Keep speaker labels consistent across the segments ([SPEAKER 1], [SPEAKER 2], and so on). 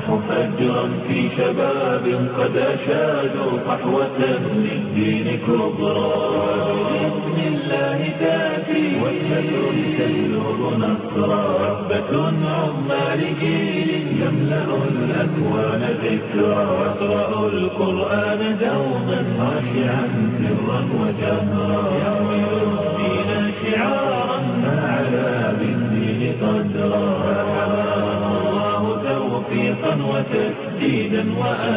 [SPEAKER 1] نلمح فجرا في شباب قد أشادوا صحوة للدين كبرى بإذن الله تأتي وثبة تجلب نصرا وثبة عظمى لجيل يملأ الأكوان ذكرا واقرأوا القرآن دوما خاشعا سرا وجهرا يحمل الدين شعارا فعلى بالدين قدرا فحماه الله توفيقا وتسديدا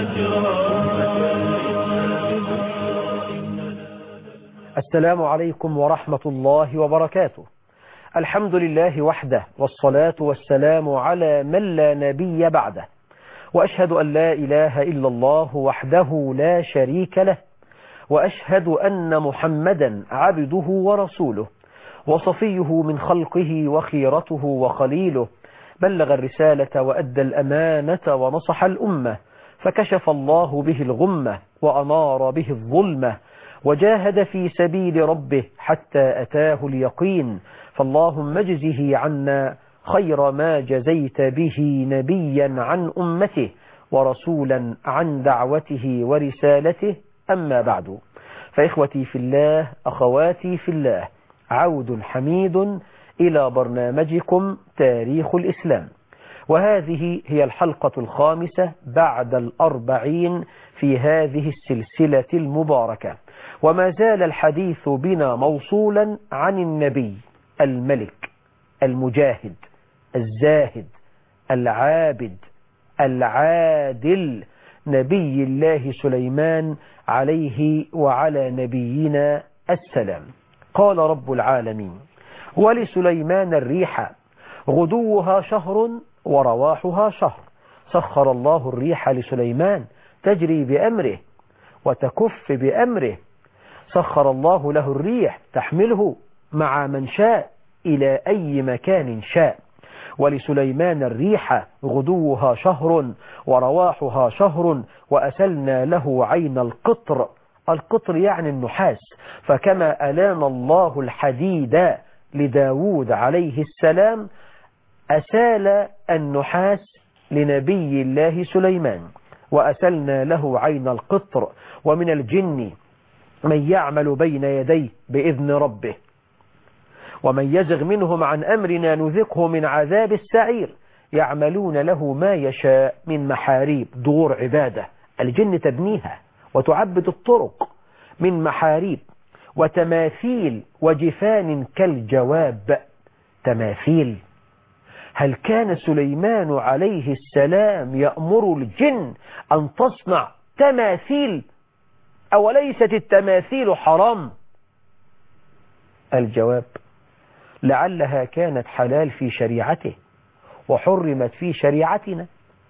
[SPEAKER 1] وأجرا
[SPEAKER 2] السلام عليكم ورحمة الله وبركاته الحمد لله وحده والصلاة والسلام على من لا نبي بعده وأشهد أن لا إله إلا الله وحده لا شريك له وأشهد أن محمدا عبده ورسوله وصفيه من خلقه وخيرته وخليله بلغ الرسالة وأدى الأمانة ونصح الأمة فكشف الله به الغمة وأنار به الظلمة وجاهد في سبيل ربه حتى أتاه اليقين فاللهم اجزه عنا خير ما جزيت به نبيا عن أمته ورسولا عن دعوته ورسالته أما بعد فإخوتي في الله أخواتي في الله عود حميد إلى برنامجكم تاريخ الإسلام وهذه هي الحلقة الخامسة بعد الأربعين في هذه السلسلة المباركة وما زال الحديث بنا موصولا عن النبي الملك المجاهد الزاهد العابد العادل نبي الله سليمان عليه وعلى نبينا السلام قال رب العالمين ولسليمان الريح غدوها شهر ورواحها شهر سخر الله الريح لسليمان تجري بأمره وتكف بأمره سخر الله له الريح تحمله مع من شاء إلى أي مكان شاء ولسليمان الريح غدوها شهر ورواحها شهر وأسلنا له عين القطر القطر يعني النحاس فكما ألان الله الحديد لداود عليه السلام أسال النحاس لنبي الله سليمان وأسلنا له عين القطر ومن الجن من يعمل بين يديه بإذن ربه ومن يزغ منهم عن أمرنا نذقه من عذاب السعير يعملون له ما يشاء من محاريب دور عبادة الجن تبنيها وتعبد الطرق من محاريب وتماثيل وجفان كالجواب تماثيل هل كان سليمان عليه السلام يأمر الجن أن تصنع تماثيل أوليست التماثيل حرام الجواب لعلها كانت حلال في شريعته وحرمت في شريعتنا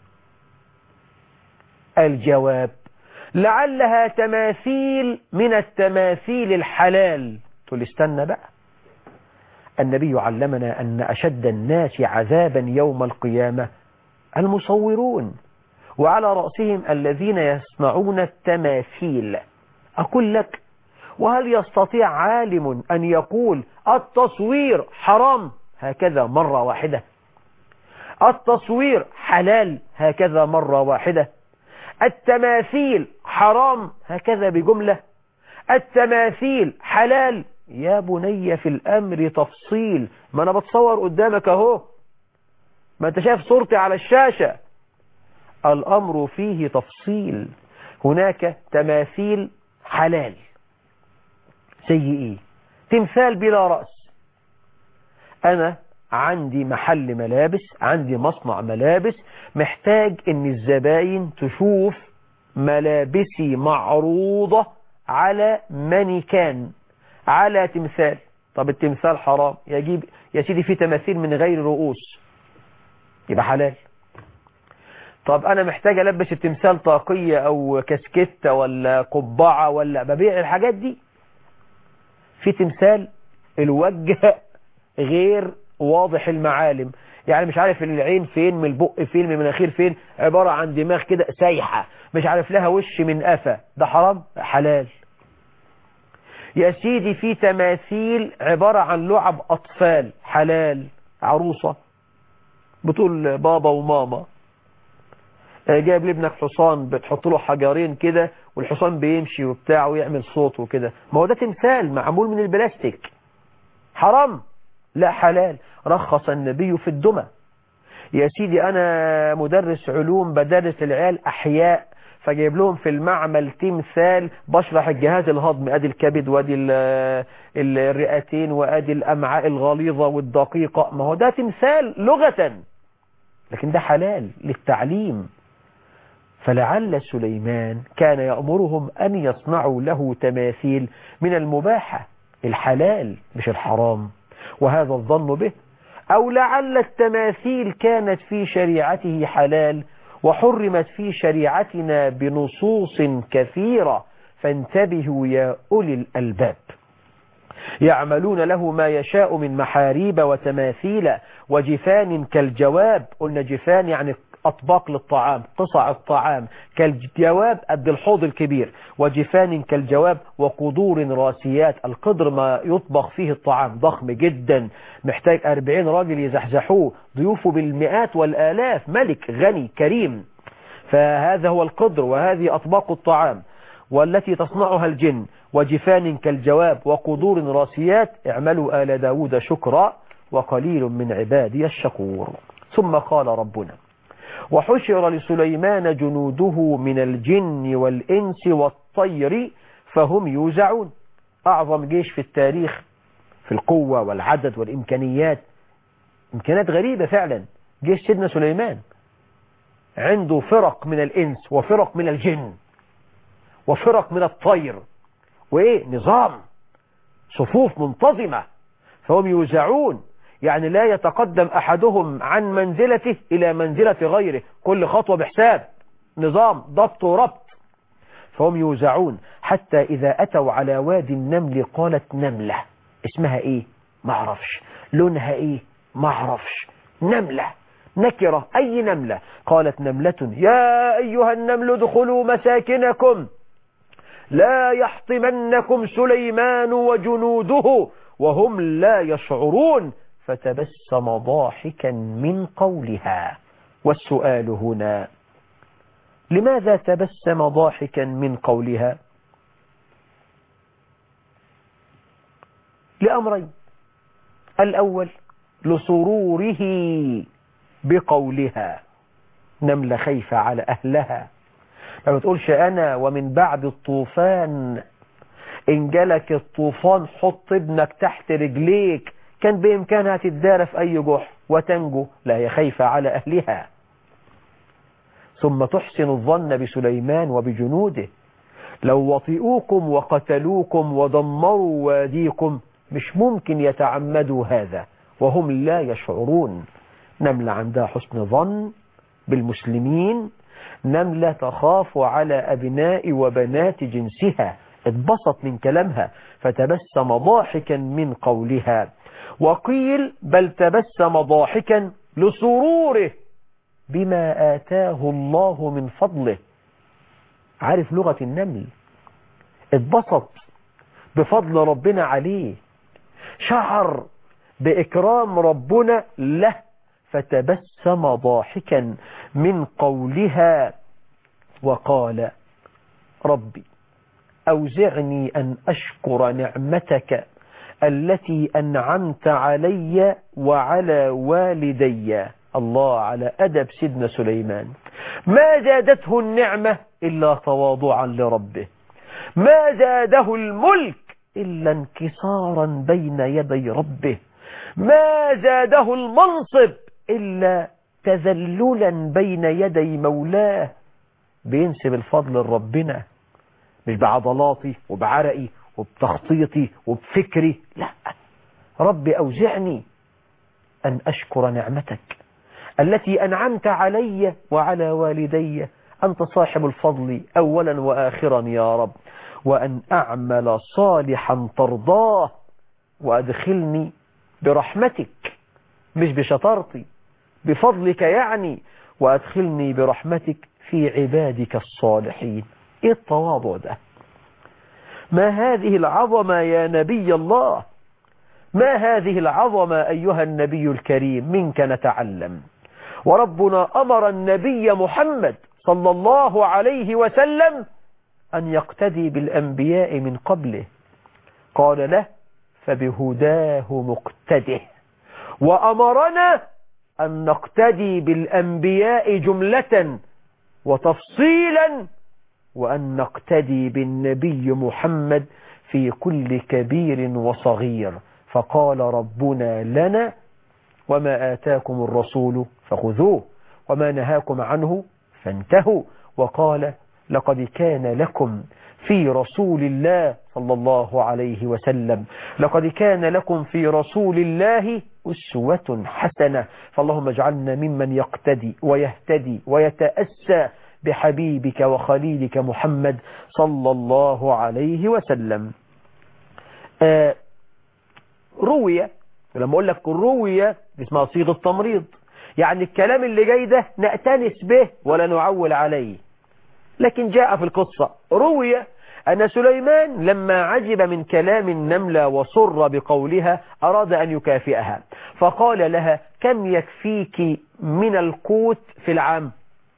[SPEAKER 2] الجواب لعلها تماثيل من التماثيل الحلال تقول استنى بقى النبي علمنا أن أشد الناس عذابا يوم القيامة المصورون وعلى رأسهم الذين يصنعون التماثيل أقول لك وهل يستطيع عالم أن يقول التصوير حرام هكذا مرة واحدة التصوير حلال هكذا مرة واحدة التماثيل حرام هكذا بجملة التماثيل حلال يا بني في الأمر تفصيل ما أنا بتصور قدامك أهو ما أنت شايف صورتي على الشاشة الأمر فيه تفصيل هناك تماثيل حلال زي إيه تمثال بلا رأس أنا عندي محل ملابس عندي مصنع ملابس محتاج ان الزباين تشوف ملابسي معروضة على مانيكان على تمثال طب التمثال حرام يجيب يا سيدي في تماثيل من غير رؤوس يبقى حلال طب انا محتاج البس التمثال طاقية او كسكتة ولا قبعة ولا ببيع الحاجات دي في تمثال الوجه غير واضح المعالم يعني مش عارف العين فين من البق فين من المناخير فين عبارة عن دماغ كده سايحة مش عارف لها وش من قفا ده حرام حلال يا سيدي في تماثيل عبارة عن لعب أطفال حلال عروسة بتقول بابا وماما جايب لابنك حصان بتحط له حجرين كده والحصان بيمشي وبتاع ويعمل صوت وكده ما هو ده تمثال معمول من البلاستيك حرام لا حلال رخص النبي في الدمى يا سيدي أنا مدرس علوم بدرس العيال أحياء فجايب لهم في المعمل تمثال بشرح الجهاز الهضمي ادي الكبد وادي الرئتين وادي الامعاء الغليظة والدقيقة ما هو ده تمثال لغة لكن ده حلال للتعليم فلعل سليمان كان يأمرهم أن يصنعوا له تماثيل من المباحة الحلال مش الحرام وهذا الظن به أو لعل التماثيل كانت في شريعته حلال وحرمت في شريعتنا بنصوص كثيرة فانتبهوا يا أولي الألباب يعملون له ما يشاء من محاريب وتماثيل وجفان كالجواب قلنا جفان يعني أطباق للطعام قصع الطعام كالجواب قد الحوض الكبير وجفان كالجواب وقدور راسيات القدر ما يطبخ فيه الطعام ضخم جدا محتاج أربعين راجل يزحزحوه ضيوفه بالمئات والآلاف ملك غني كريم فهذا هو القدر وهذه أطباق الطعام والتي تصنعها الجن وجفان كالجواب وقدور راسيات اعملوا آل داود شكرا وقليل من عبادي الشكور ثم قال ربنا وحشر لسليمان جنوده من الجن والإنس والطير فهم يوزعون أعظم جيش في التاريخ في القوة والعدد والإمكانيات إمكانيات غريبة فعلا جيش سيدنا سليمان عنده فرق من الإنس وفرق من الجن وفرق من الطير وإيه نظام صفوف منتظمة فهم يوزعون يعني لا يتقدم أحدهم عن منزلته إلى منزلة غيره كل خطوة بحساب نظام ضبط وربط فهم يوزعون حتى إذا أتوا على وادي النمل قالت نملة اسمها إيه معرفش لونها إيه معرفش نملة نكرة أي نملة قالت نملة يا أيها النمل ادخلوا مساكنكم لا يحطمنكم سليمان وجنوده وهم لا يشعرون فتبسم ضاحكا من قولها والسؤال هنا لماذا تبسم ضاحكا من قولها لأمرين الأول لسروره بقولها نملة خايفة على أهلها ما بتقولش أنا ومن بعد الطوفان إن جالك الطوفان حط ابنك تحت رجليك كان بإمكانها تدار في أي جح وتنجو لا هي خايفة على أهلها ثم تحسن الظن بسليمان وبجنوده لو وطئوكم وقتلوكم ودمروا واديكم مش ممكن يتعمدوا هذا وهم لا يشعرون نملة عندها حسن ظن بالمسلمين نملة تخاف على أبناء وبنات جنسها اتبسط من كلامها فتبسم ضاحكا من قولها وقيل بل تبسم ضاحكا لسروره بما آتاه الله من فضله عارف لغة النمل اتبسط بفضل ربنا عليه شعر بإكرام ربنا له فتبسم ضاحكا من قولها وقال ربي أوزعني أن أشكر نعمتك التي أنعمت علي وعلى والدي الله على أدب سيدنا سليمان ما زادته النعمة إلا تواضعا لربه ما زاده الملك إلا انكسارا بين يدي ربه ما زاده المنصب إلا تذللا بين يدي مولاه بينسب الفضل لربنا مش بعضلاتي وبعرقي وبتخطيطي وبفكري لا رب أوزعني أن أشكر نعمتك التي أنعمت علي وعلى والدي أنت صاحب الفضل أولا وآخرا يا رب وأن أعمل صالحا ترضاه وأدخلني برحمتك مش بشطارتي بفضلك يعني وأدخلني برحمتك في عبادك الصالحين إيه التواضع ده ما هذه العظمة يا نبي الله ما هذه العظمة أيها النبي الكريم منك نتعلم وربنا أمر النبي محمد صلى الله عليه وسلم أن يقتدي بالأنبياء من قبله قال له فبهداه مقتده وأمرنا أن نقتدي بالأنبياء جملة وتفصيلا وأن نقتدي بالنبي محمد في كل كبير وصغير فقال ربنا لنا وما آتاكم الرسول فخذوه وما نهاكم عنه فانتهوا وقال لقد كان لكم في رسول الله صلى الله عليه وسلم لقد كان لكم في رسول الله أسوة حسنة فاللهم اجعلنا ممن يقتدي ويهتدي ويتأسى بحبيبك وخليلك محمد صلى الله عليه وسلم آه روية لما أقول لك روية اسمها صيغة تمريض يعني الكلام اللي جاي ده نأتنس به ولا نعول عليه لكن جاء في القصة روية أن سليمان لما عجب من كلام النملة وصر بقولها أراد أن يكافئها فقال لها كم يكفيك من القوت في العام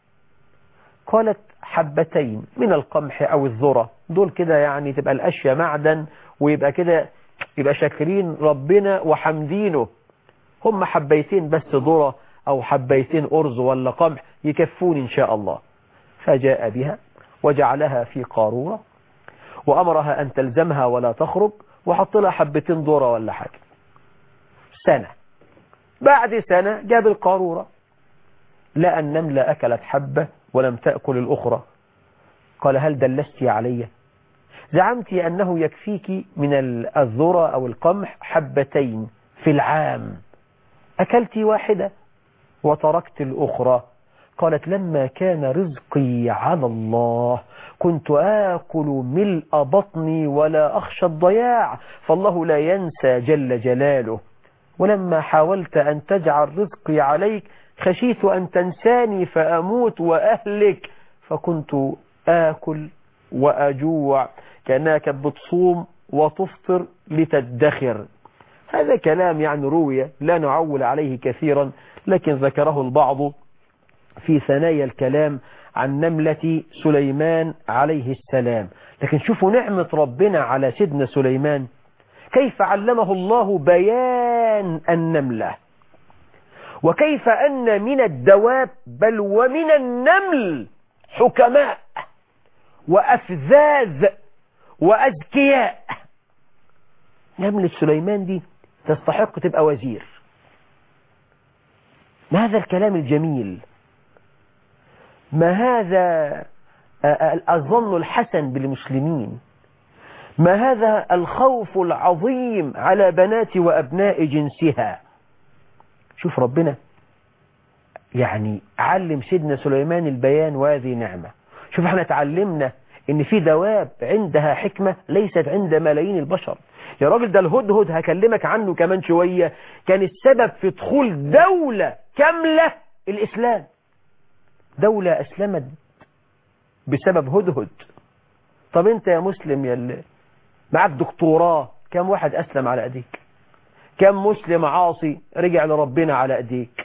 [SPEAKER 2] قالت حبتين من القمح أو الذرة دول كده يعني تبقى الأشياء معدن ويبقى كده يبقى شاكرين ربنا وحمدينه هم حبيتين بس ذرة أو حبيتين أرز ولا قمح يكفون إن شاء الله فجاء بها وجعلها في قارورة وأمرها أن تلزمها ولا تخرج وحط لها حبتين ذرة ولا حاجة سنة بعد سنة جاب القارورة لقى النملة أكلت حبة ولم تأكل الأخرى قال هل دلست علي زعمت أنه يكفيك من الذرة أو القمح حبتين في العام أكلت واحدة وتركت الأخرى قالت لما كان رزقي على الله كنت آكل ملء بطني ولا أخشى الضياع فالله لا ينسى جل جلاله ولما حاولت أن تجعل رزقي عليك خشيت أن تنساني فأموت وأهلك فكنت آكل وأجوع كأنها كانت بتصوم وتفطر لتدخر هذا كلام يعني روية لا نعول عليه كثيرا لكن ذكره البعض في ثنايا الكلام عن نملة سليمان عليه السلام لكن شوفوا نعمة ربنا على سيدنا سليمان كيف علمه الله بيان النملة وكيف أن من الدواب بل ومن النمل حكماء وأفذاذ وأذكياء نملة سليمان دي تستحق تبقى وزير ما هذا الكلام الجميل ما هذا الظن الحسن بالمسلمين ما هذا الخوف العظيم على بنات وأبناء جنسها شوف ربنا يعني علم سيدنا سليمان البيان وهذه نعمة شوف احنا تعلمنا ان في دواب عندها حكمة ليست عند ملايين البشر يا راجل ده الهدهد هكلمك عنه كمان شوية كان السبب في دخول دولة كاملة الإسلام دولة أسلمت بسبب هدهد طب انت يا مسلم يا اللي معك دكتوراه كم واحد أسلم على أيديك كم مسلم عاصي رجع لربنا على أيديك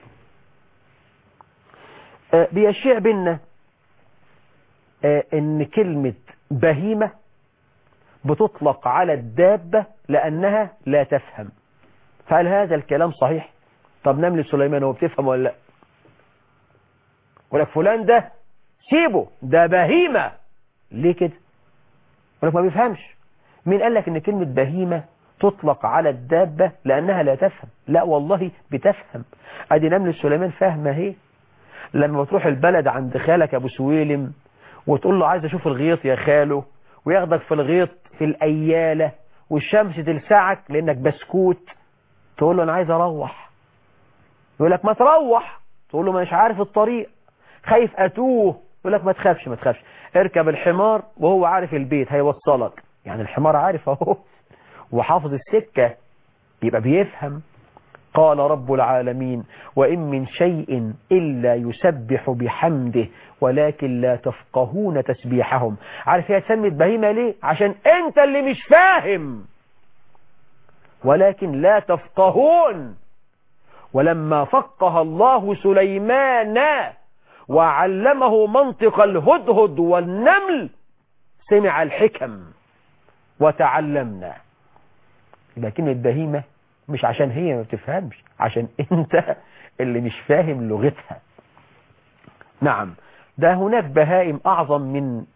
[SPEAKER 2] آه بيشيع بينا آه ان كلمة بهيمة بتطلق على الدابة لأنها لا تفهم فهل هذا الكلام صحيح طب نمل سليمان هو بتفهم ولا لا ولك فلان ده سيبه ده بهيمة ليه كده ولك ما بيفهمش مين قال لك ان كلمة بهيمة تطلق على الدابة لأنها لا تفهم لا والله بتفهم ادي نمل سليمان فاهمة هي لما بتروح البلد عند خالك ابو سويلم وتقول له عايز اشوف الغيط يا خاله وياخدك في الغيط في الايالة والشمس تلسعك لانك بسكوت تقول له انا عايز اروح يقول لك ما تروح تقول له مش عارف الطريق خايف اتوه يقول لك ما تخافش ما تخافش اركب الحمار وهو عارف البيت هيوصلك يعني الحمار عارف اهو وحافظ السكة يبقى بيفهم قال رب العالمين وإن من شيء إلا يسبح بحمده ولكن لا تفقهون تسبيحهم عارف هي تسمي بهيمة ليه عشان انت اللي مش فاهم ولكن لا تفقهون ولما فقه الله سليمان وعلمه منطق الهدهد والنمل سمع الحكم وتعلمنا يبقى كلمة بهيمة مش عشان هي ما بتفهمش عشان انت اللي مش فاهم لغتها نعم ده هناك بهائم أعظم من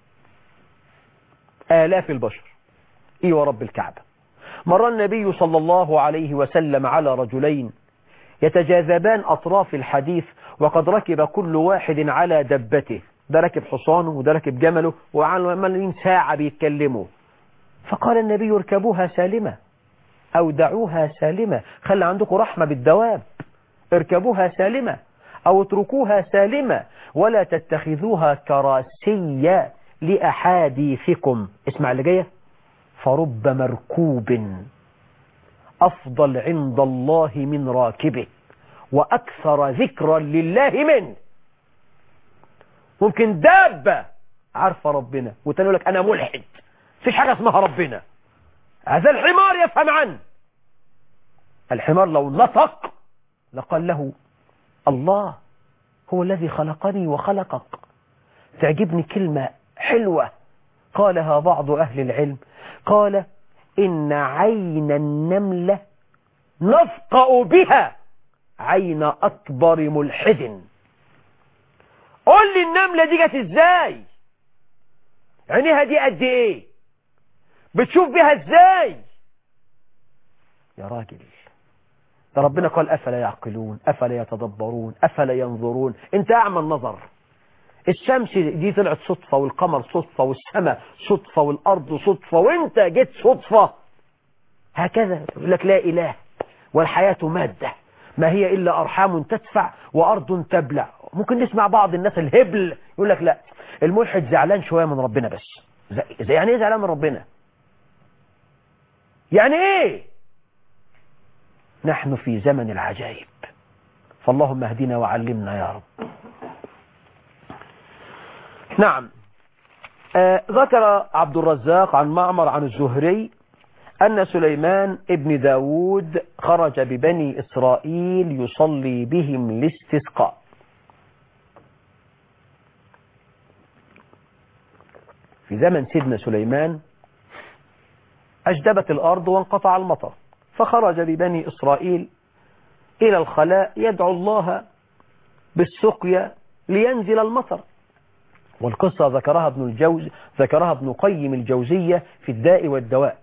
[SPEAKER 2] آلاف البشر إيه ورب الكعبة مر النبي صلى الله عليه وسلم على رجلين يتجاذبان أطراف الحديث وقد ركب كل واحد على دبته ده ركب حصانه وده ركب جمله وعمالين ساعة بيتكلموا فقال النبي اركبوها سالمة أو دعوها سالمة خلي عندكم رحمة بالدواب اركبوها سالمة أو اتركوها سالمة ولا تتخذوها كراسية لأحاديثكم اسمع اللي جايه فرب مركوب أفضل عند الله من راكبه وأكثر ذكرا لله منه ممكن دابة عارفة ربنا وتاني لك أنا ملحد فيش حاجة اسمها ربنا هذا الحمار يفهم عنه الحمار لو نطق لقال له الله هو الذي خلقني وخلقك تعجبني كلمة حلوة قالها بعض أهل العلم قال إن عين النملة نفقأ بها عين أكبر ملحد قول لي النملة دي جت ازاي عينيها دي قد ايه بتشوف بيها ازاي يا راجل ده ربنا قال أفلا يعقلون أفلا يتدبرون أفلا ينظرون انت أعمى النظر الشمس دي طلعت صدفة والقمر صدفة والسماء صدفة والأرض صدفة وانت جيت صدفة هكذا يقول لك لا إله والحياة مادة ما هي إلا أرحام تدفع وأرض تبلع ممكن نسمع بعض الناس الهبل يقول لك لا الملحد زعلان شوية من ربنا بس زي يعني ايه زعلان من ربنا يعني ايه نحن في زمن العجائب فاللهم اهدنا وعلمنا يا رب نعم آه ذكر عبد الرزاق عن معمر عن الزهري أن سليمان ابن داود خرج ببني إسرائيل يصلي بهم الاستسقاء في زمن سيدنا سليمان أجدبت الأرض وانقطع المطر فخرج ببني إسرائيل إلى الخلاء يدعو الله بالسقيا لينزل المطر والقصة ذكرها ابن الجوز ذكرها ابن قيم الجوزية في الداء والدواء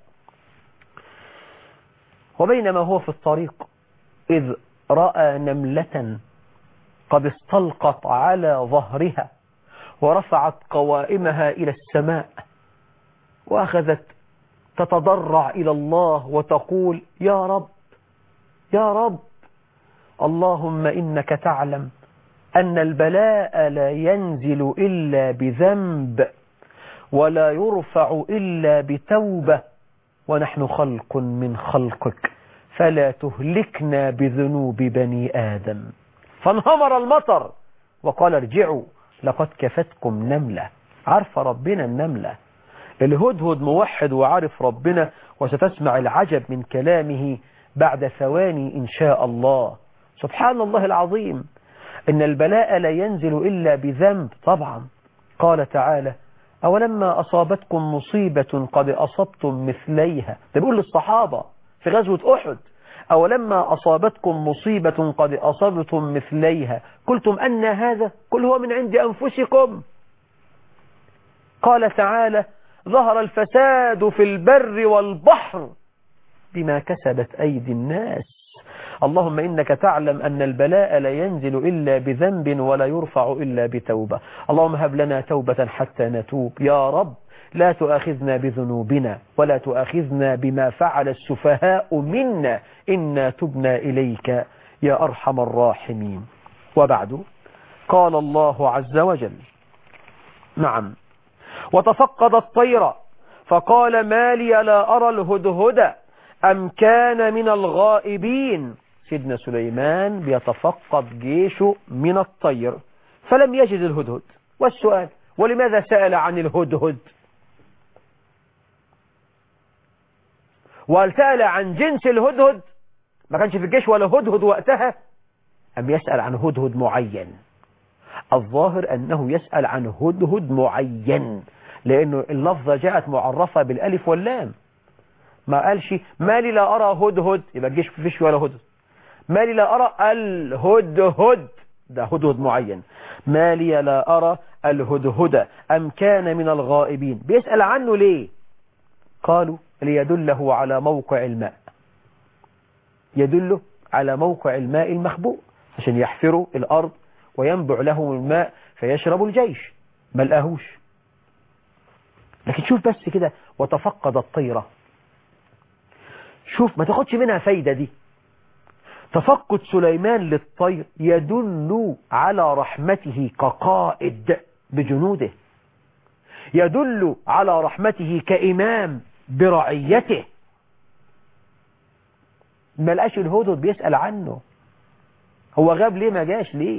[SPEAKER 2] وبينما هو في الطريق إذ رأى نملة قد استلقت على ظهرها ورفعت قوائمها إلى السماء وأخذت تتضرع إلى الله وتقول يا رب يا رب اللهم إنك تعلم أن البلاء لا ينزل إلا بذنب ولا يرفع إلا بتوبة ونحن خلق من خلقك فلا تهلكنا بذنوب بني آدم فانهمر المطر وقال ارجعوا لقد كفتكم نملة عارف ربنا النملة الهدهد موحد وعارف ربنا وستسمع العجب من كلامه بعد ثواني إن شاء الله سبحان الله العظيم إن البلاء لا ينزل إلا بذنب طبعا قال تعالى أولما أصابتكم مصيبة قد أصبتم مثليها ده بيقول للصحابة في غزوة أحد أولما أصابتكم مصيبة قد أصبتم مثليها قلتم أن هذا كل هو من عند أنفسكم قال تعالى ظهر الفساد في البر والبحر بما كسبت أيدي الناس اللهم إنك تعلم أن البلاء لا ينزل إلا بذنب ولا يرفع إلا بتوبة اللهم هب لنا توبة حتى نتوب يا رب لا تؤاخذنا بذنوبنا ولا تؤاخذنا بما فعل السفهاء منا إنا تبنا إليك يا أرحم الراحمين وبعد قال الله عز وجل نعم وتفقد الطير فقال ما لي لا أرى الهدهد أم كان من الغائبين سيدنا سليمان بيتفقد جيشه من الطير فلم يجد الهدهد والسؤال ولماذا سأل عن الهدهد وهل سأل عن جنس الهدهد ما كانش في الجيش ولا هدهد وقتها أم يسأل عن هدهد معين الظاهر أنه يسأل عن هدهد معين لأنه اللفظة جاءت معرفة بالألف واللام ما قالش ما لي لا أرى هدهد يبقى الجيش فيش ولا هدهد ما لي لا أرى الهدهد ده هدهد معين ما لي لا أرى الهدهد أم كان من الغائبين بيسأل عنه ليه قالوا ليدله على موقع الماء يدله على موقع الماء المخبوء عشان يحفروا الأرض وينبع لهم الماء فيشرب الجيش ما لقاهوش لكن شوف بس كده وتفقد الطيرة شوف ما تاخدش منها فايدة دي تفقد سليمان للطير يدل على رحمته كقائد بجنوده يدل على رحمته كإمام برعيته ما لقاش الهدد بيسأل عنه هو غاب ليه ما جاش ليه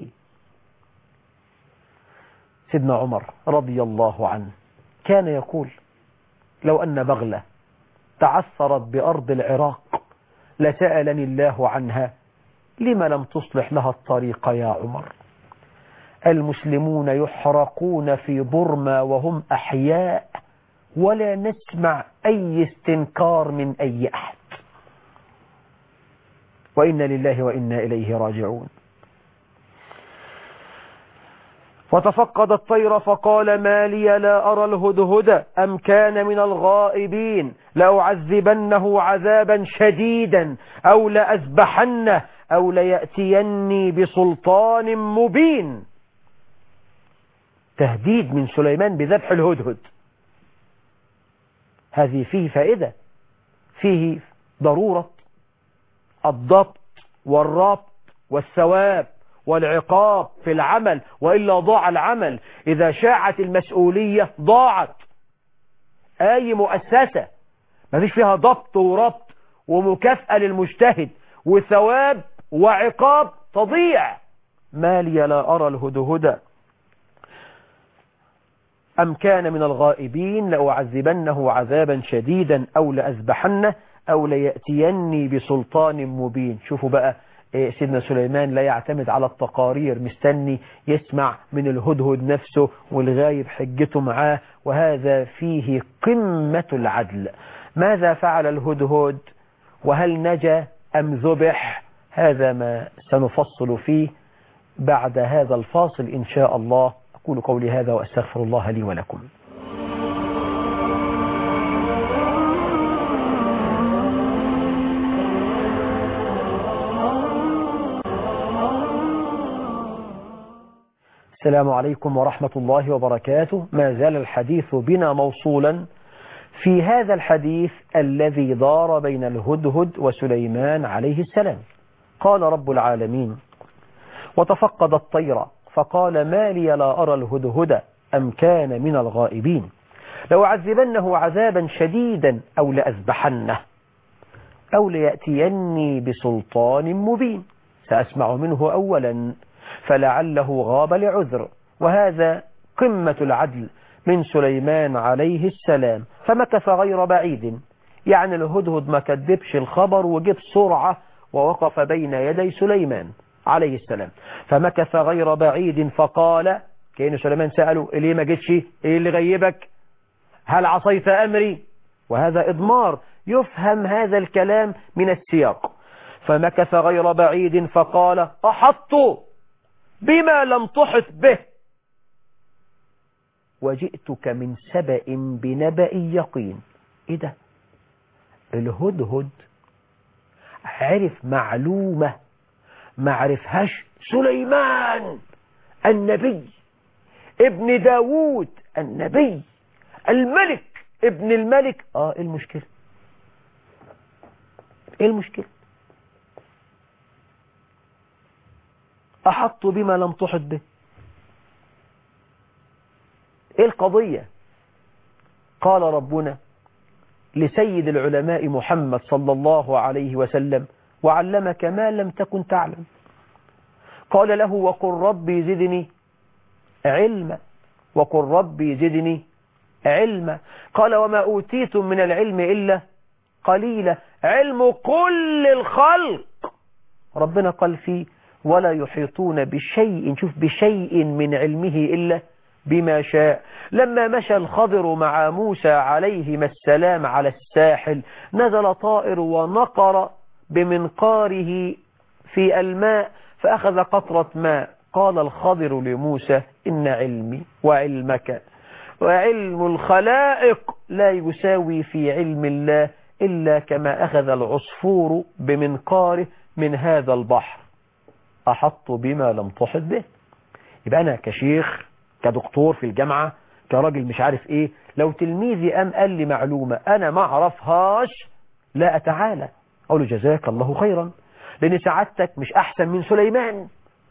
[SPEAKER 2] سيدنا عمر رضي الله عنه كان يقول لو أن بغلة تعثرت بأرض العراق لسألني الله عنها لما لم تصلح لها الطريق يا عمر المسلمون يحرقون في برما وهم أحياء ولا نسمع أي استنكار من أي أحد وإنا لله وإنا إليه راجعون وتفقد الطير فقال ما لي لا أرى الهدهد أم كان من الغائبين لأعذبنه عذابا شديدا أو لأذبحنه أو ليأتيني بسلطان مبين تهديد من سليمان بذبح الهدهد هذه فيه فائدة فيه ضرورة الضبط والربط والثواب والعقاب في العمل وإلا ضاع العمل إذا شاعت المسؤولية ضاعت أي مؤسسة ما فيش فيها ضبط وربط ومكافأة للمجتهد وثواب وعقاب تضيع ما لي لا أرى الهدهد أم كان من الغائبين لأعذبنه عذابا شديدا أو لأذبحنه أو ليأتيني بسلطان مبين شوفوا بقى سيدنا سليمان لا يعتمد على التقارير مستني يسمع من الهدهد نفسه والغايب حجته معاه وهذا فيه قمة العدل ماذا فعل الهدهد وهل نجا أم ذبح هذا ما سنفصل فيه بعد هذا الفاصل إن شاء الله أقول قولي هذا وأستغفر الله لي ولكم السلام عليكم ورحمة الله وبركاته ما زال الحديث بنا موصولا في هذا الحديث الذي دار بين الهدهد وسليمان عليه السلام قال رب العالمين وتفقد الطير فقال ما لي لا أرى الهدهد أم كان من الغائبين لو عذبنه عذابا شديدا أو لأذبحنه أو ليأتيني بسلطان مبين سأسمع منه أولا فلعله غاب لعذر وهذا قمة العدل من سليمان عليه السلام فمكث غير بعيد يعني الهدهد ما كذبش الخبر وجب سرعة ووقف بين يدي سليمان عليه السلام فمكث غير بعيد فقال كأن سليمان سأله ليه ما جيتش ايه اللي غيبك هل عصيت أمري وهذا إضمار يفهم هذا الكلام من السياق فمكث غير بعيد فقال أحط بما لم تحط به وجئتك من سبأ بنبأ يقين ايه ده الهدهد عرف معلومة ما عرفهاش سليمان النبي ابن داوود النبي الملك ابن الملك اه ايه المشكلة ايه المشكلة احط بما لم تحط به ايه القضية قال ربنا لسيد العلماء محمد صلى الله عليه وسلم وعلمك ما لم تكن تعلم قال له وقل ربي زدني علما وقل ربي زدني علما قال وما أوتيتم من العلم إلا قليلا علم كل الخلق ربنا قال فيه ولا يحيطون بشيء شوف بشيء من علمه إلا بما شاء لما مشى الخضر مع موسى عليهما السلام على الساحل نزل طائر ونقر بمنقاره في الماء فأخذ قطرة ماء قال الخضر لموسى إن علمي وعلمك وعلم الخلائق لا يساوي في علم الله إلا كما أخذ العصفور بمنقاره من هذا البحر أحط بما لم تحط به يبقى أنا كشيخ كدكتور في الجامعة كراجل مش عارف إيه لو تلميذي أم قال لي معلومة أنا ما أعرفهاش لا أتعالى أقول له جزاك الله خيرا لأن سعادتك مش أحسن من سليمان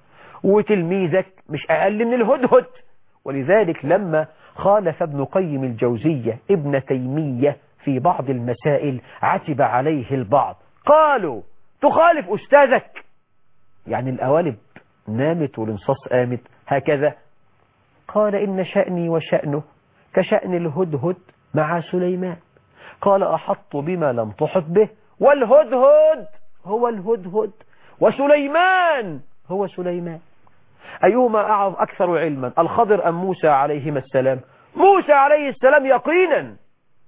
[SPEAKER 2] وتلميذك مش أقل من الهدهد ولذلك لما خالف ابن قيم الجوزية ابن تيمية في بعض المسائل عتب عليه البعض قالوا تخالف أستاذك يعني الأوالب نامت والانصاص قامت هكذا قال إن شأني وشأنه كشأن الهدهد مع سليمان قال أحط بما لم تحط به والهدهد هو الهدهد وسليمان هو سليمان أيهما أعظم أكثر علما الخضر أم موسى عليهما السلام موسى عليه السلام يقينا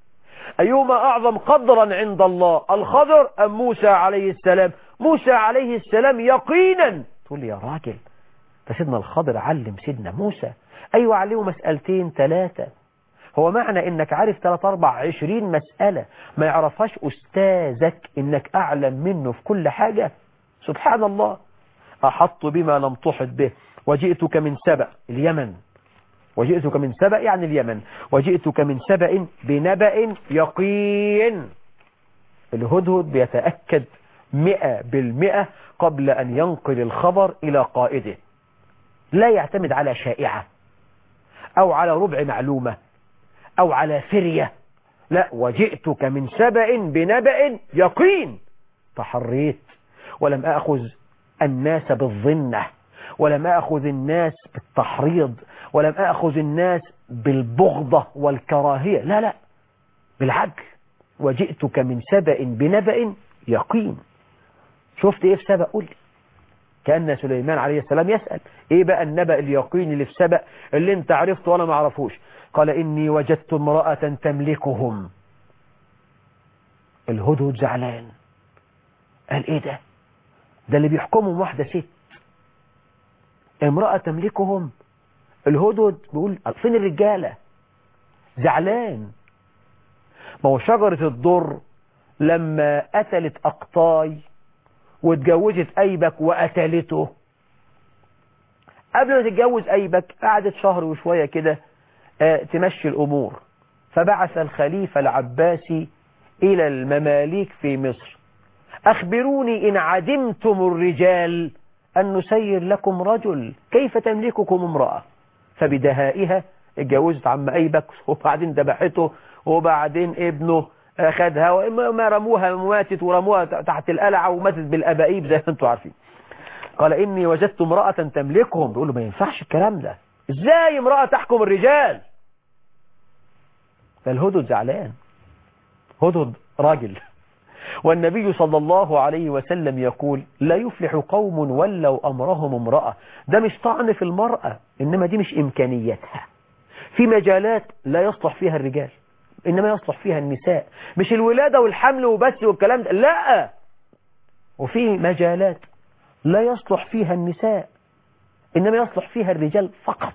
[SPEAKER 2] أيهما أعظم قدرا عند الله الخضر أم موسى عليه السلام موسى عليه السلام يقينا تقول لي يا راجل فسيدنا الخضر علم سيدنا موسى أيوة علمه مسألتين ثلاثة هو معنى انك عارف 3 4 20 مسألة ما يعرفهاش أستاذك انك أعلم منه في كل حاجة سبحان الله أحط بما لم تحط به وجئتك من سبأ اليمن وجئتك من سبأ يعني اليمن وجئتك من سبأ بنبأ يقين الهدهد بيتأكد مئة بالمئة قبل أن ينقل الخبر إلى قائده لا يعتمد على شائعة أو على ربع معلومة أو على فرية لا وجئتك من سبأ بنبأ يقين فحريت ولم أخذ الناس بالظنة ولم أخذ الناس بالتحريض ولم أخذ الناس بالبغضة والكراهية لا لا بالعدل وجئتك من سبأ بنبأ يقين شفت ايه في سبأ قول لي كأن سليمان عليه السلام يسأل ايه بقى النبأ اليقين اللي في سبأ اللي انت عرفته وانا ما اعرفوش قال اني وجدت امرأة تملكهم الهدهد زعلان قال ايه ده ده اللي بيحكمهم واحدة ست امرأة تملكهم الهدهد بيقول فين الرجالة زعلان ما هو شجرة الضر لما قتلت أقطاي واتجوزت أيبك وقتلته قبل ما تتجوز أيبك قعدت شهر وشوية كده اه تمشي الأمور فبعث الخليفة العباسي إلى المماليك في مصر أخبروني إن عدمتم الرجال أن نسير لكم رجل كيف تملككم امرأة فبدهائها اتجوزت عم أيبك وبعدين ذبحته وبعدين ابنه أخذها وما رموها ماتت ورموها تحت القلعة وماتت بالأبائيب زي ما انتم عارفين قال إني وجدت امرأة تملكهم بيقول له ما ينفعش الكلام ده ازاي امرأة تحكم الرجال فالهدد زعلان هدد راجل والنبي صلى الله عليه وسلم يقول لا يفلح قوم ولوا أمرهم امرأة ده مش طعن في المرأة إنما دي مش إمكانياتها في مجالات لا يصلح فيها الرجال إنما يصلح فيها النساء مش الولادة والحمل وبس والكلام ده لا وفي مجالات لا يصلح فيها النساء إنما يصلح فيها الرجال فقط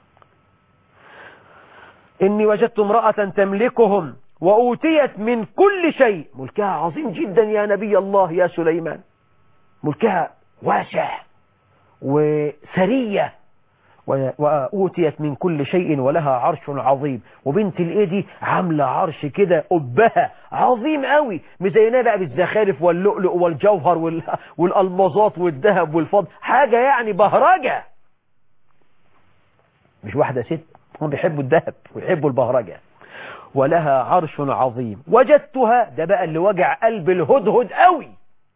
[SPEAKER 2] إني وجدت امرأة تملكهم وأوتيت من كل شيء ملكها عظيم جدا يا نبي الله يا سليمان ملكها واسع وثرية وأوتيت من كل شيء ولها عرش عظيم وبنت الإيدي عاملة عرش كده قبها عظيم قوي مزيناه بقى بالزخارف واللؤلؤ والجوهر وال... والألمظات والذهب والفضل حاجة يعني بهرجة مش واحدة ست هم بيحبوا الذهب ويحبوا البهرجة ولها عرش عظيم وجدتها ده بقى اللي وجع قلب الهدهد قوي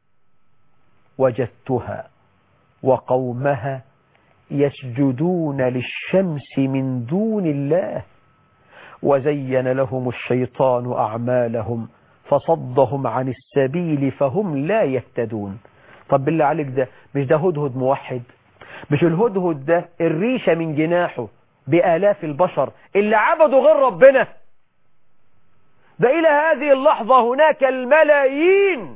[SPEAKER 2] وجدتها وقومها يسجدون للشمس من دون الله وزين لهم الشيطان أعمالهم فصدهم عن السبيل فهم لا يهتدون طب بالله عليك ده مش ده هدهد موحد مش الهدهد ده الريشة من جناحه بآلاف البشر اللي عبدوا غير ربنا ده إلى هذه اللحظة هناك الملايين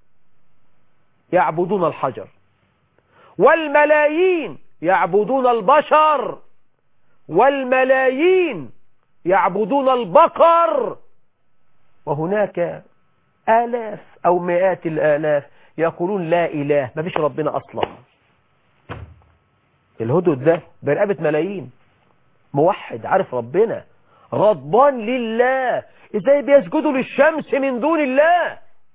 [SPEAKER 2] يعبدون الحجر والملايين يعبدون البشر والملايين يعبدون البقر وهناك آلاف أو مئات الآلاف يقولون لا إله ما فيش ربنا أصلا الهدد ده برقبة ملايين موحد عارف ربنا غضبان لله ازاي بيسجدوا للشمس من دون الله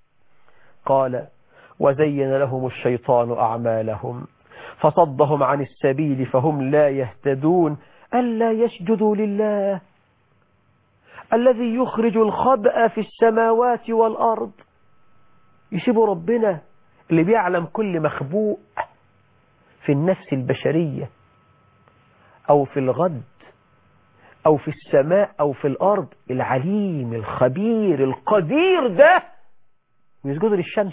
[SPEAKER 2] قال وزين لهم الشيطان أعمالهم فصدهم عن السبيل فهم لا يهتدون ألا يسجدوا لله الذي يخرج الخبأ في السماوات والأرض يسيبوا ربنا اللي بيعلم كل مخبوء في النفس البشرية أو في الغد أو في السماء أو في الأرض العليم الخبير القدير ده ويسجدوا للشمس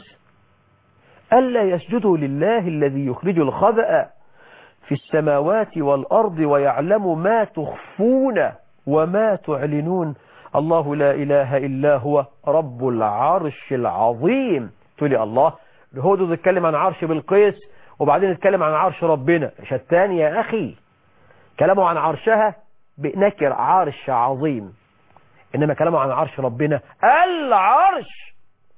[SPEAKER 2] ألا يسجدوا لله الذي يخرج الخبأ في السماوات والأرض ويعلم ما تخفون وما تعلنون الله لا إله إلا هو رب العرش العظيم تقولي الله الهدو تتكلم عن عرش بالقيس وبعدين نتكلم عن عرش ربنا شتان يا أخي كلامه عن عرشها بنكر عرش عظيم إنما كلامه عن عرش ربنا العرش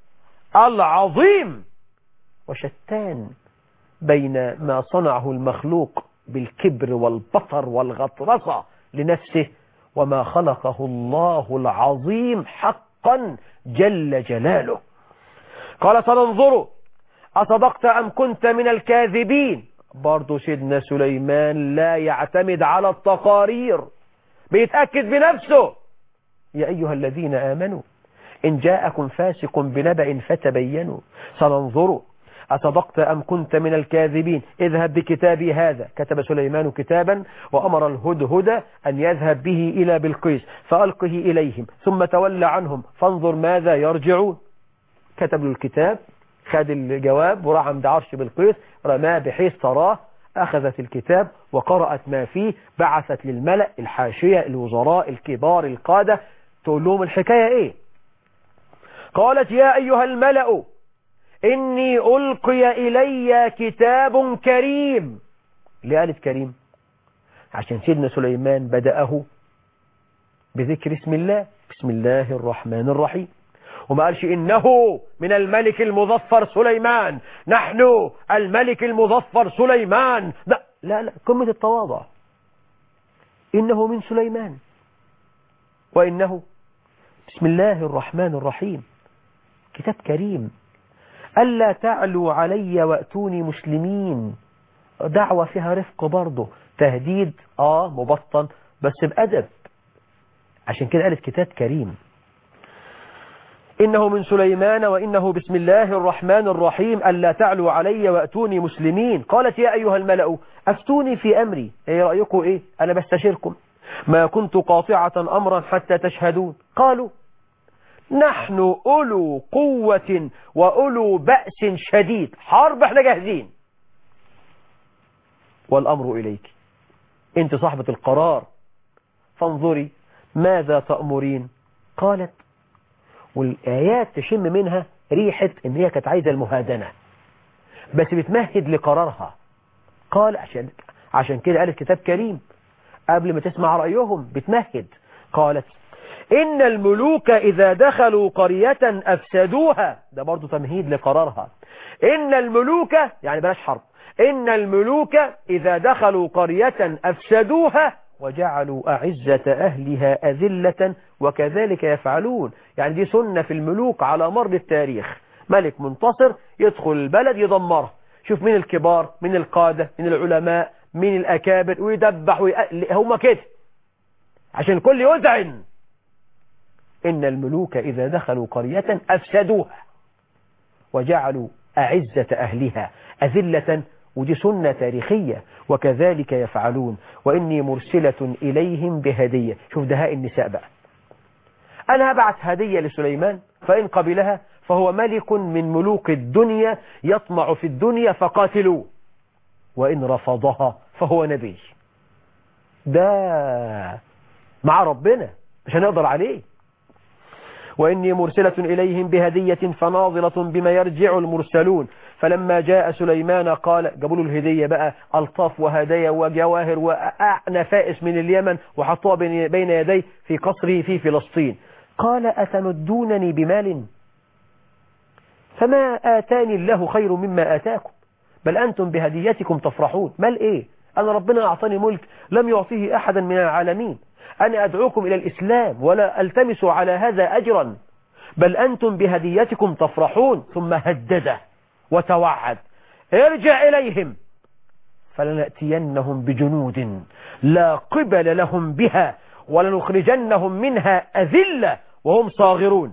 [SPEAKER 2] العظيم وشتان بين ما صنعه المخلوق بالكبر والبطر والغطرسة لنفسه وما خلقه الله العظيم حقا جل جلاله قال سننظر أصدقت أم كنت من الكاذبين برضو سيدنا سليمان لا يعتمد على التقارير بيتأكد بنفسه يا أيها الذين آمنوا إن جاءكم فاسق بنبأ فتبينوا سننظر أصدقت أم كنت من الكاذبين اذهب بكتابي هذا كتب سليمان كتابا وأمر الهدهد أن يذهب به إلى بلقيس فألقه إليهم ثم تولى عنهم فانظر ماذا يرجعون كتب له الكتاب خد الجواب وراح عند عرش بلقيس رماه بحيث تراه أخذت الكتاب وقرأت ما فيه بعثت للملأ الحاشية الوزراء الكبار القادة تقول لهم الحكاية إيه قالت يا أيها الملأ إني ألقي إلي كتاب كريم ليه قالت كريم عشان سيدنا سليمان بدأه بذكر اسم الله بسم الله الرحمن الرحيم وما قالش إنه من الملك المظفر سليمان نحن الملك المظفر سليمان لا لا, لا قمة التواضع إنه من سليمان وإنه بسم الله الرحمن الرحيم كتاب كريم ألا تعلوا علي وأتوني مسلمين دعوة فيها رفق برضه تهديد آه مبطن بس بأدب عشان كده قالت كتاب كريم إنه من سليمان وإنه بسم الله الرحمن الرحيم ألا تعلوا علي وأتوني مسلمين قالت يا أيها الملأ أفتوني في أمري إيه رأيكم إيه أنا بستشيركم ما كنت قاطعة أمرا حتى تشهدون قالوا نحن أولو قوة وأولو بأس شديد حرب احنا جاهزين والأمر إليك انت صاحبة القرار فانظري ماذا تأمرين قالت والآيات تشم منها ريحة ان هي كانت عايزة المهادنة بس بتمهد لقرارها قال عشان عشان كده قالت كتاب كريم قبل ما تسمع رأيهم بتمهد قالت إن الملوك إذا دخلوا قرية أفسدوها ده برضو تمهيد لقرارها إن الملوك يعني بلاش حرب إن الملوك إذا دخلوا قرية أفسدوها وجعلوا أعزة أهلها أذلة وكذلك يفعلون يعني دي سنة في الملوك على مر التاريخ ملك منتصر يدخل البلد يدمرها شوف مين الكبار مين القادة مين العلماء مين الأكابر ويدبح ويقل هم كده عشان الكل يذعن إن الملوك إذا دخلوا قرية أفسدوها وجعلوا أعزة أهلها أذلة ودي سنة تاريخية وكذلك يفعلون وإني مرسلة إليهم بهدية شوف دهاء النساء بقى أنا هبعث هدية لسليمان فإن قبلها فهو ملك من ملوك الدنيا يطمع في الدنيا فقاتلوه وإن رفضها فهو نبي ده مع ربنا مش هنقدر عليه وإني مرسلة إليهم بهدية فناظرة بما يرجع المرسلون فلما جاء سليمان قال جابوا له الهدية بقى ألطاف وهدايا وجواهر ونفائس من اليمن وحطوها بين يديه في قصره في فلسطين قال أتمدونني بمال فما آتاني الله خير مما آتاكم بل أنتم بهديتكم تفرحون مال إيه أنا ربنا أعطاني ملك لم يعطيه أحدا من العالمين أنا أدعوكم إلى الإسلام ولا ألتمس على هذا أجرا بل أنتم بهديتكم تفرحون ثم هدده وتوعد ارجع إليهم فلنأتينهم بجنود لا قبل لهم بها ولنخرجنهم منها أذلة وهم صاغرون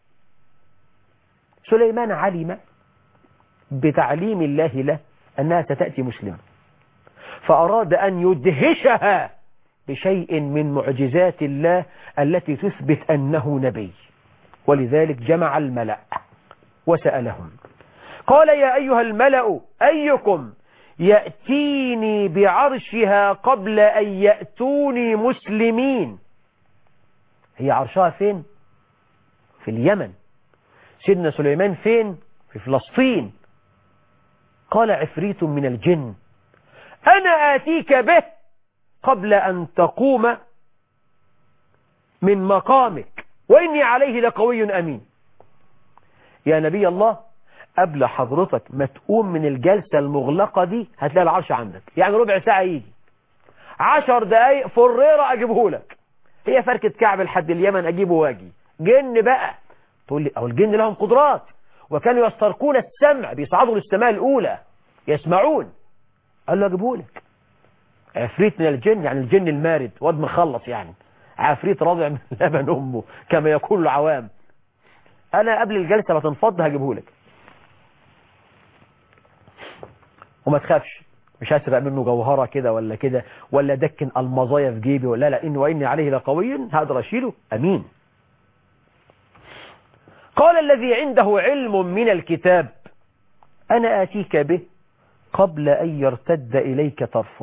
[SPEAKER 2] سليمان علم بتعليم الله له أنها ستأتي مسلمة فأراد أن يدهشها بشيء من معجزات الله التي تثبت أنه نبي ولذلك جمع الملأ وسألهم قال يا أيها الملأ أيكم يأتيني بعرشها قبل أن يأتوني مسلمين هي عرشها فين في اليمن سيدنا سليمان فين في فلسطين قال عفريت من الجن أنا آتيك به قبل أن تقوم من مقامك وإني عليه لقوي أمين يا نبي الله قبل حضرتك ما تقوم من الجلسة المغلقة دي هتلاقي العرش عندك يعني ربع ساعة يجي عشر دقايق فريرة أجيبه لك هي فركة كعب لحد اليمن أجيبه واجي جن بقى تقول لي أو الجن لهم قدرات وكانوا يسترقون السمع بيصعدوا للسماء الأولى يسمعون قال له أجيبه لك عفريت من الجن يعني الجن المارد واد مخلص يعني عفريت راضع من لبن أمه كما يقول العوام أنا قبل الجلسة ما تنفض هجيبه لك وما تخافش مش هسرق منه جوهرة كده ولا كده ولا دكن المظايا في جيبي ولا لا إن وإني عليه لقوي هقدر أشيله أمين قال الذي عنده علم من الكتاب أنا آتيك به قبل أن يرتد إليك طرفك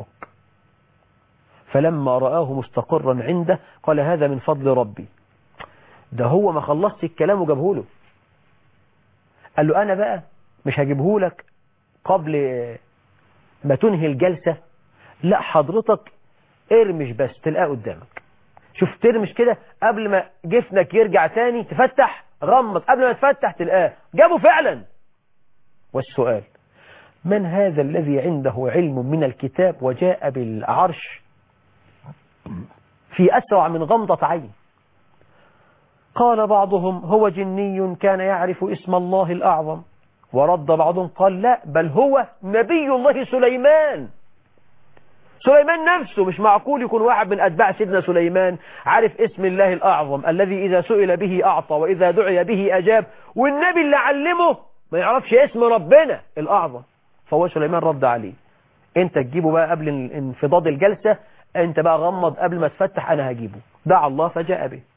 [SPEAKER 2] فلما رآه مستقرا عنده قال هذا من فضل ربي ده هو ما خلصت الكلام وجابه له قال له أنا بقى مش هجيبه لك قبل ما تنهي الجلسة لا حضرتك ارمش بس تلقاه قدامك شوف ترمش كده قبل ما جفنك يرجع تاني تفتح غمض قبل ما تفتح تلقاه جابه فعلا والسؤال من هذا الذي عنده علم من الكتاب وجاء بالعرش في أسرع من غمضة عين قال بعضهم هو جني كان يعرف اسم الله الأعظم ورد بعضهم قال لا بل هو نبي الله سليمان سليمان نفسه مش معقول يكون واحد من أتباع سيدنا سليمان عارف اسم الله الأعظم الذي إذا سئل به أعطى وإذا دعي به أجاب والنبي اللي علمه ما يعرفش اسم ربنا الأعظم فهو سليمان رد عليه انت تجيبه بقى قبل انفضاض الجلسة انت بقى غمض قبل ما تفتح انا هجيبه دعا الله فجاء به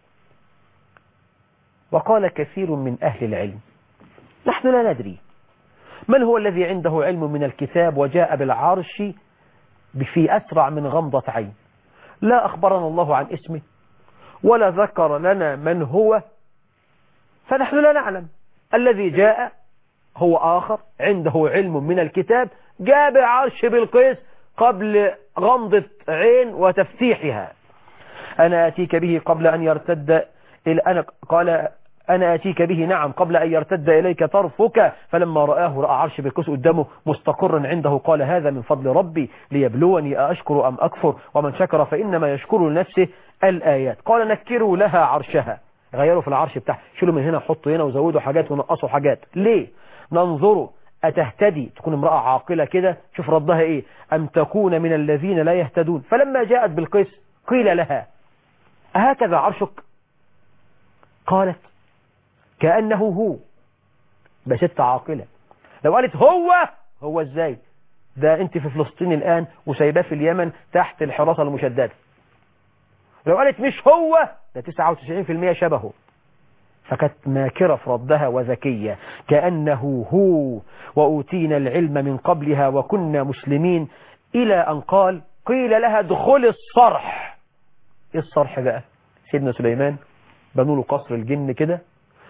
[SPEAKER 2] وقال كثير من أهل العلم نحن لا ندري من هو الذي عنده علم من الكتاب وجاء بالعرش في أسرع من غمضة عين لا أخبرنا الله عن اسمه ولا ذكر لنا من هو فنحن لا نعلم الذي جاء هو آخر عنده علم من الكتاب جاء بعرش بالقيس قبل غمضة عين وتفتيحها أنا أتيك به قبل أن يرتد إلى أنا قال أنا أتيك به نعم قبل أن يرتد إليك طرفك فلما رآه رأى عرش بالكس قدامه مستقرا عنده قال هذا من فضل ربي ليبلوني أأشكر أم أكفر ومن شكر فإنما يشكر لنفسه الآيات قال نكروا لها عرشها غيروا في العرش بتاعه شيلوا من هنا وحطوا هنا وزودوا حاجات ونقصوا حاجات ليه ننظروا أتهتدي تكون امرأة عاقلة كده شوف ردها إيه أم تكون من الذين لا يهتدون فلما جاءت بالقيس قيل لها أهكذا عرشك قالت كأنه هو بست عاقلة لو قالت هو هو ازاي ده انت في فلسطين الآن وسايباه في اليمن تحت الحراسة المشددة لو قالت مش هو ده 99% شبهه فكانت ماكرة في ردها وذكية كأنه هو وأوتينا العلم من قبلها وكنا مسلمين إلى أن قال قيل لها ادخل الصرح إيه الصرح بقى سيدنا سليمان بنوا له قصر الجن كده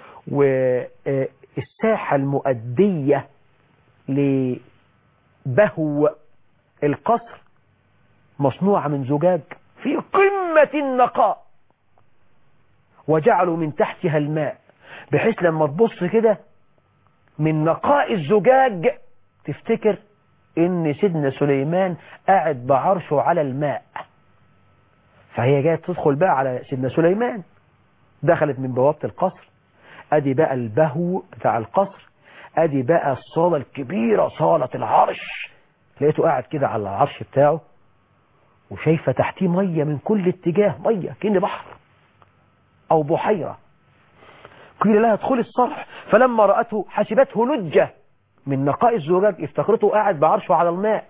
[SPEAKER 2] والساحة المؤدية لبهو القصر مصنوعة من زجاج في قمة النقاء وجعلوا من تحتها الماء بحيث لما تبص كده من نقاء الزجاج تفتكر ان سيدنا سليمان قاعد بعرشه على الماء فهي جايه تدخل بقى على سيدنا سليمان دخلت من بوابة القصر ادي بقى البهو بتاع القصر ادي بقى الصالة الكبيرة صالة العرش لقيته قاعد كده على العرش بتاعه وشايفة تحتيه مية من كل اتجاه مية كأن بحر أو بحيرة قيل لها ادخلي الصرح فلما رأته حسبته لجة من نقاء الزجاج افتكرته قاعد بعرشه على الماء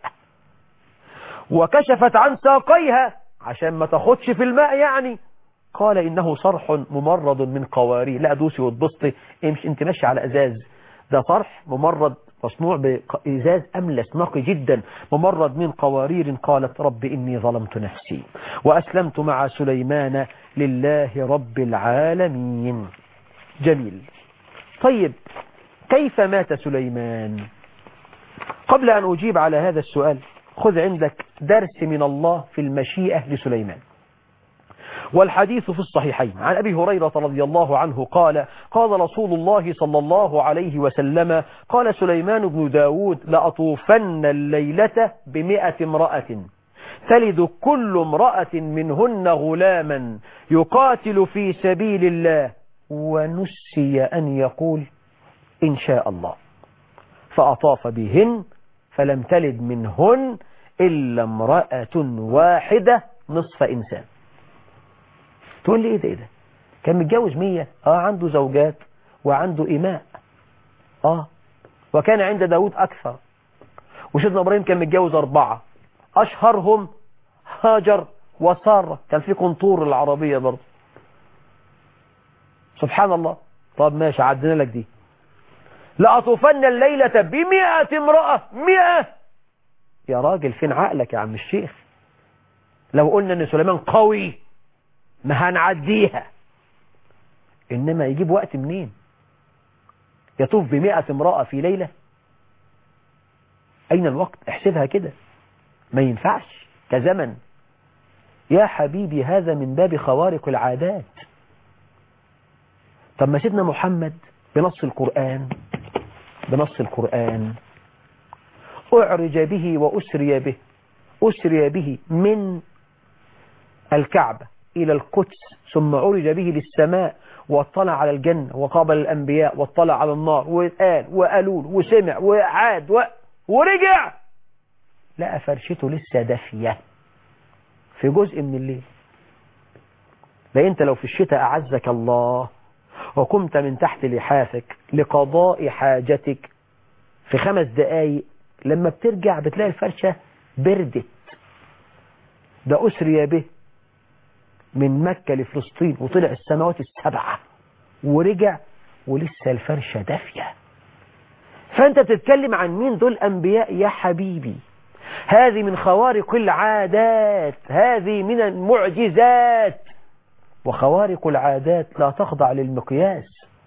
[SPEAKER 2] وكشفت عن ساقيها عشان ما تاخدش في الماء يعني قال إنه صرح ممرض من قوارير لا دوسي وتبسطي امشي انت ماشي على ازاز ده صرح ممرض مصنوع بإزاز أملس نقي جدا ممرض من قوارير قالت رب إني ظلمت نفسي وأسلمت مع سليمان لله رب العالمين جميل طيب كيف مات سليمان قبل أن أجيب على هذا السؤال خذ عندك درس من الله في المشيئة لسليمان والحديث في الصحيحين عن أبي هريرة رضي الله عنه قال قال رسول الله صلى الله عليه وسلم قال سليمان بن داود لأطوفن الليلة بمئة امرأة تلد كل امرأة منهن غلاما يقاتل في سبيل الله ونسي أن يقول إن شاء الله فأطاف بهن فلم تلد منهن إلا امرأة واحدة نصف إنسان تقول لي إيه ده إيه ده كان متجوز مية آه عنده زوجات وعنده إماء آه وكان عند داود أكثر وسيدنا إبراهيم كان متجوز أربعة أشهرهم هاجر وسارة كان في قنطور العربية برضه سبحان الله طب ماشي عدنا لك دي لأطوفن الليلة بمئة امرأة مئة يا راجل فين عقلك يا عم الشيخ لو قلنا ان سليمان قوي ما هنعديها انما يجيب وقت منين يطوف بمئة امرأة في ليلة اين الوقت احسبها كده ما ينفعش كزمن يا حبيبي هذا من باب خوارق العادات طب ما سيدنا محمد بنص القرآن بنص القرآن أعرج به وأسري به أسري به من الكعبة إلى القدس ثم عرج به للسماء واطلع على الجنة وقابل الأنبياء واطلع على النار وقال وقالول وسمع وعاد و... ورجع لقى فرشته لسه دافية في جزء من الليل لأن انت لو في الشتاء أعزك الله وقمت من تحت لحافك لقضاء حاجتك في خمس دقايق لما بترجع بتلاقي الفرشة بردت ده أسري به من مكة لفلسطين وطلع السماوات السبعة ورجع ولسه الفرشة دافية فأنت بتتكلم عن مين دول أنبياء يا حبيبي هذه من خوارق العادات هذه من المعجزات وخوارق العادات لا تخضع للمقياس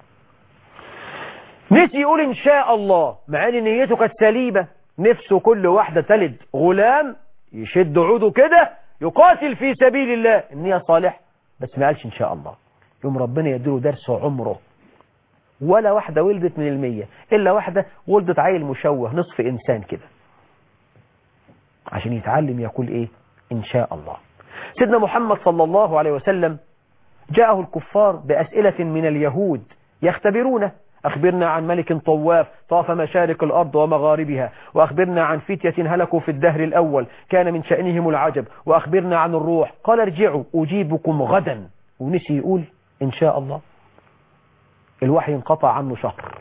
[SPEAKER 2] نسي يقول إن شاء الله مع ان نيته كانت سليمة نفسه كل واحدة تلد غلام يشد عوده كده يقاتل في سبيل الله النية صالح بس ما قالش إن شاء الله يوم ربنا يديله درس عمره ولا واحدة ولدت من المية إلا واحدة ولدت عيل مشوه نصف إنسان كده عشان يتعلم يقول إيه إن شاء الله سيدنا محمد صلى الله عليه وسلم جاءه الكفار بأسئلة من اليهود يختبرونه أخبرنا عن ملك طواف طاف مشارق الأرض ومغاربها وأخبرنا عن فتية هلكوا في الدهر الأول كان من شأنهم العجب وأخبرنا عن الروح قال ارجعوا أجيبكم غدا ونسي يقول إن شاء الله الوحي انقطع عنه شهر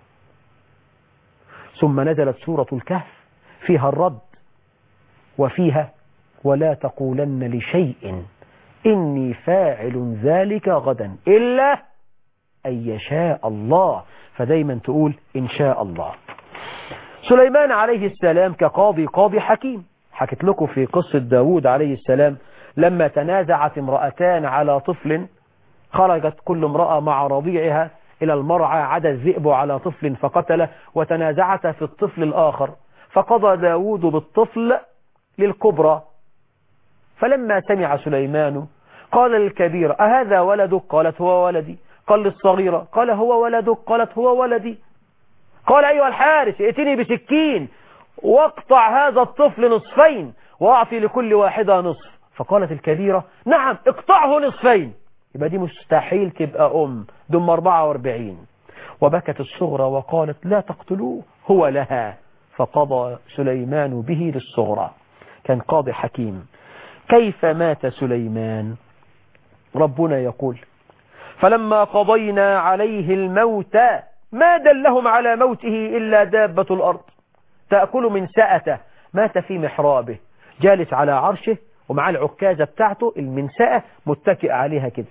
[SPEAKER 2] ثم نزلت سورة الكهف فيها الرد وفيها ولا تقولن لشيء إني فاعل ذلك غدا إلا أي يشاء الله فدايما تقول إن شاء الله سليمان عليه السلام كقاضي قاضي حكيم حكيت لكم في قصة داود عليه السلام لما تنازعت امرأتان على طفل خرجت كل امرأة مع رضيعها إلى المرعى عدا الذئب على طفل فقتله وتنازعتا في الطفل الآخر فقضى داود بالطفل للكبرى فلما سمع سليمان قال للكبير أهذا ولدك قالت هو ولدي قال للصغيرة قال هو ولدك قالت هو ولدي قال أيها الحارس ائتني بسكين واقطع هذا الطفل نصفين واعطي لكل واحدة نصف فقالت الكبيرة نعم اقطعه نصفين يبقى دي مستحيل تبقى أم دم 44 وبكت الصغرى وقالت لا تقتلوه هو لها فقضى سليمان به للصغرى كان قاضي حكيم كيف مات سليمان ربنا يقول فلما قضينا عليه الموت ما دلهم على موته إلا دابة الأرض تأكل من سأته مات في محرابه جالس على عرشه ومع العكازة بتاعته المنسأة متكئ عليها كده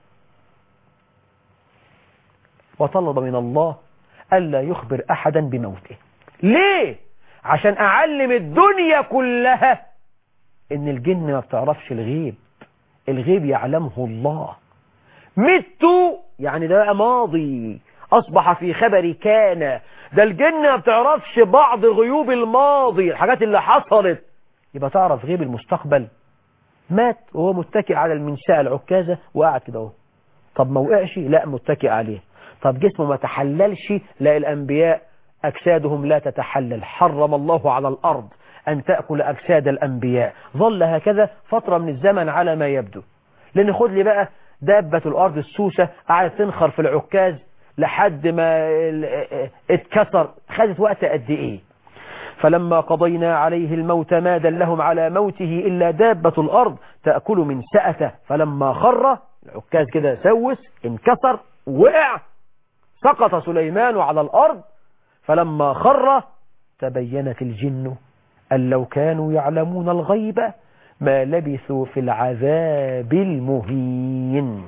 [SPEAKER 2] وطلب من الله ألا يخبر أحدا بموته ليه؟ عشان أعلم الدنيا كلها إن الجن ما بتعرفش الغيب الغيب يعلمه الله مت يعني ده ماضي أصبح في خبر كان ده الجن ما بتعرفش بعض غيوب الماضي الحاجات اللي حصلت يبقى تعرف غيب المستقبل مات وهو متكئ على المنشاء العكازة وقعد كده اهو طب ما وقعش لا متكئ عليه طب جسمه ما تحللش لا الأنبياء أجسادهم لا تتحلل حرم الله على الأرض أن تأكل أجساد الأنبياء ظل هكذا فترة من الزمن على ما يبدو لأن خد لي بقى دابة الأرض السوسة قعدت تنخر في العكاز لحد ما اتكسر خدت وقت قد إيه فلما قضينا عليه الموت ما دلهم على موته إلا دابة الأرض تأكل من سأته فلما خر العكاز كده سوس انكسر وقع سقط سليمان على الأرض فلما خر تبينت الجن أن لو كانوا يعلمون الغيب ما لبثوا في العذاب المهين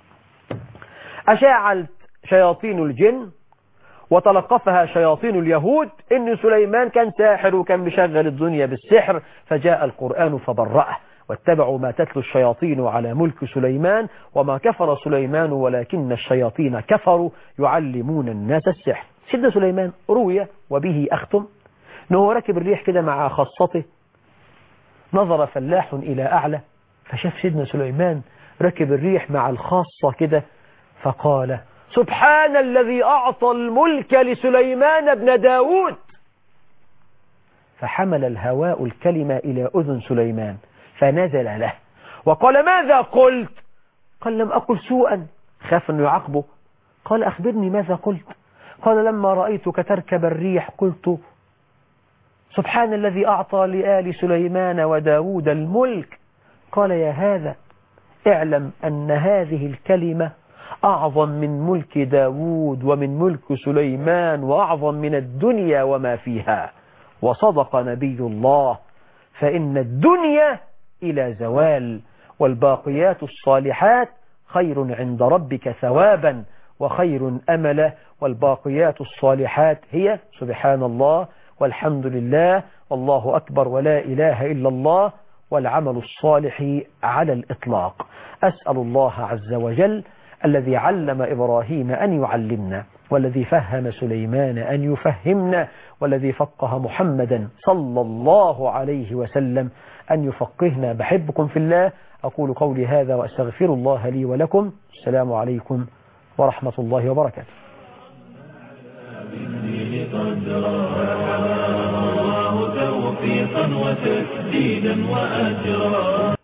[SPEAKER 2] أشاعت شياطين الجن وتلقفها شياطين اليهود إن سليمان كان ساحر وكان مشغل الدنيا بالسحر فجاء القرآن فبرأه واتبعوا ما تتلو الشياطين على ملك سليمان وما كفر سليمان ولكن الشياطين كفروا يعلمون الناس السحر سيدنا سليمان روي وبه أختم أنه ركب الريح كده مع خاصته نظر فلاح إلى أعلى فشاف سيدنا سليمان ركب الريح مع الخاصة كده فقال سبحان الذي أعطى الملك لسليمان بن داود فحمل الهواء الكلمة إلى أذن سليمان فنزل له وقال ماذا قلت قال لم أقل سوءا خاف أنه يعاقبه قال أخبرني ماذا قلت قال لما رأيتك تركب الريح قلت سبحان الذي أعطى لآل سليمان وداود الملك قال يا هذا اعلم أن هذه الكلمة أعظم من ملك داود ومن ملك سليمان وأعظم من الدنيا وما فيها وصدق نبي الله فإن الدنيا إلى زوال والباقيات الصالحات خير عند ربك ثوابا وخير أملا والباقيات الصالحات هي سبحان الله والحمد لله والله أكبر ولا إله إلا الله والعمل الصالح على الإطلاق أسأل الله عز وجل الذي علم إبراهيم أن يعلمنا والذي فهم سليمان أن يفهمنا والذي فقه محمدا صلى الله عليه وسلم أن يفقهنا بحبكم في الله أقول قولي هذا وأستغفر الله لي ولكم السلام عليكم ورحمة الله وبركاته
[SPEAKER 1] الله توفيقا وتسديدا وأجرا